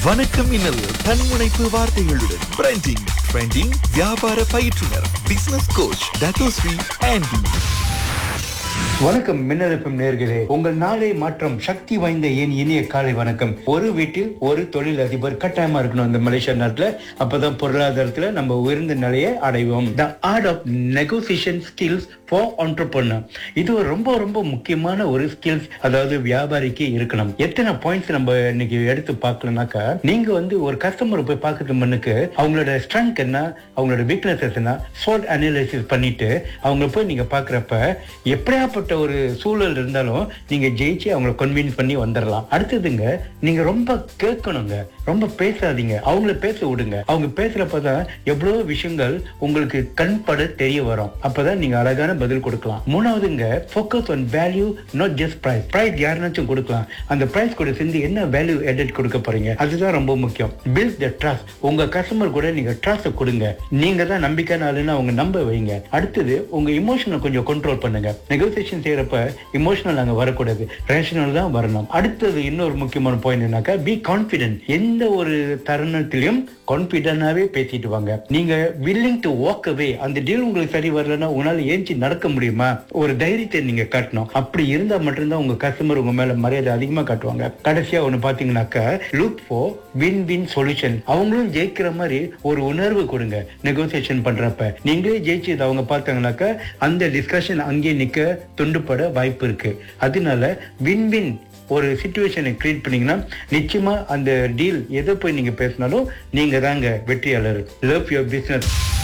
வணக்கம் இன்னல் தன்முனைப்பு வார்த்தைகளுடன் branding trending வியாபார பயிற்றுனர் பிசினஸ் கோச் டட்டோஸ்ரீ ஆண்டி வணக்கம் மின்னலப்பம் நேர்களே உங்கள் நாளை மாற்றம் சக்தி வாய்ந்த என் இனிய காலை வணக்கம் ஒரு வீட்டில் ஒரு தொழில் அதிபர் கட்டாயமா இருக்கணும் இந்த மலேசியா நாட்டுல அப்பதான் பொருளாதாரத்துல நம்ம உயர்ந்த நிலையை அடைவோம் the art of negotiation skills for entrepreneur இது ஒரு ரொம்ப ரொம்ப முக்கியமான ஒரு ஸ்கில்ஸ் அதாவது வியாபாரிக்கு இருக்கணும் எத்தனை பாயிண்ட்ஸ் நம்ம இன்னைக்கு எடுத்து பார்க்கலனாக்கா நீங்க வந்து ஒரு கஸ்டமர் போய் பார்க்கறது முன்னுக்கு அவங்களோட ஸ்ட்ரென்த் என்ன அவங்களோட வீக்னஸஸ் என்ன ஸ்வாட் அனலைசிஸ் பண்ணிட்டு அவங்கள போய் நீங்க பாக்குறப்ப எப்படியாப்பட்ட ஒரு சூழல் இருந்தாலும் நீங்க ஜெயிச்சு அவங்கள கன்வின்ஸ் பண்ணி வந்துடலாம் அடுத்ததுங்க நீங்க ரொம்ப கேட்கணுங்க ரொம்ப பேசாதீங்க அவங்கள பேச விடுங்க அவங்க பேசுறப்பதான் எவ்வளவு விஷயங்கள் உங்களுக்கு கண்பட தெரிய வரும் அப்பதான் நீங்க அழகான பதில் கொடுக்கலாம் மூணாவதுங்க focus on value not just price price யாருனாச்சும் கொடுக்கலாம் அந்த பிரைஸ் கூட சேர்ந்து என்ன வேல்யூ எடிட் கொடுக்க போறீங்க அதுதான் ரொம்ப முக்கியம் பில்ட் த ட்ரஸ்ட் உங்க கஸ்டமர் கூட நீங்க ட்ரஸ்ட் கொடுங்க நீங்க தான் நம்பிக்கையான ஆளுன்னு அவங்க நம்ப வைங்க அடுத்தது உங்க இமோஷனை கொஞ்சம் கண்ட்ரோல் பண்ணுங்க நெகோசியேஷன் செய்யறப்ப இமோஷனல் அங்க வரக்கூடாது ரேஷனல் தான் வரணும் அடுத்தது இன்னொரு முக்கியமான பாயிண்ட் என்னக்கா பி கான்பிடென்ட் எந்த ஒரு தருணத்திலையும் கான்பிடண்டாவே பேசிட்டு வாங்க நீங்க வில்லிங் டு வாக் அவே அந்த டீல் உங்களுக்கு சரி வரலன்னா உங்களால ஏஞ்சி நடக்க முடியுமா ஒரு தைரியத்தை நீங்க காட்டணும் அப்படி இருந்தா மட்டும்தான் உங்க கஸ்டமர் உங்க மேல மரியாதை அதிகமா காட்டுவாங்க கடைசியா ஒண்ணு பாத்தீங்கன்னாக்கா look for win win solution அவங்களும் ஜெயிக்கிற மாதிரி ஒரு உணர்வு கொடுங்க நெகோசியேஷன் பண்றப்ப நீங்களே ஜெயிச்சு இதை அவங்க பார்த்தாங்கனாக்கா அந்த டிஸ்கஷன் அங்கேயே நிக்க துண்டுபட வாய்ப்பு இருக்கு அதனால வின் வின் ஒரு சுச்சுவேஷனை கிரியேட் பண்ணீங்கன்னா நிச்சயமா அந்த டீல் எதை போய் நீங்க பேசினாலும் நீங்க தாங்க வெற்றியாளர் லவ் யுவர் பிசினஸ்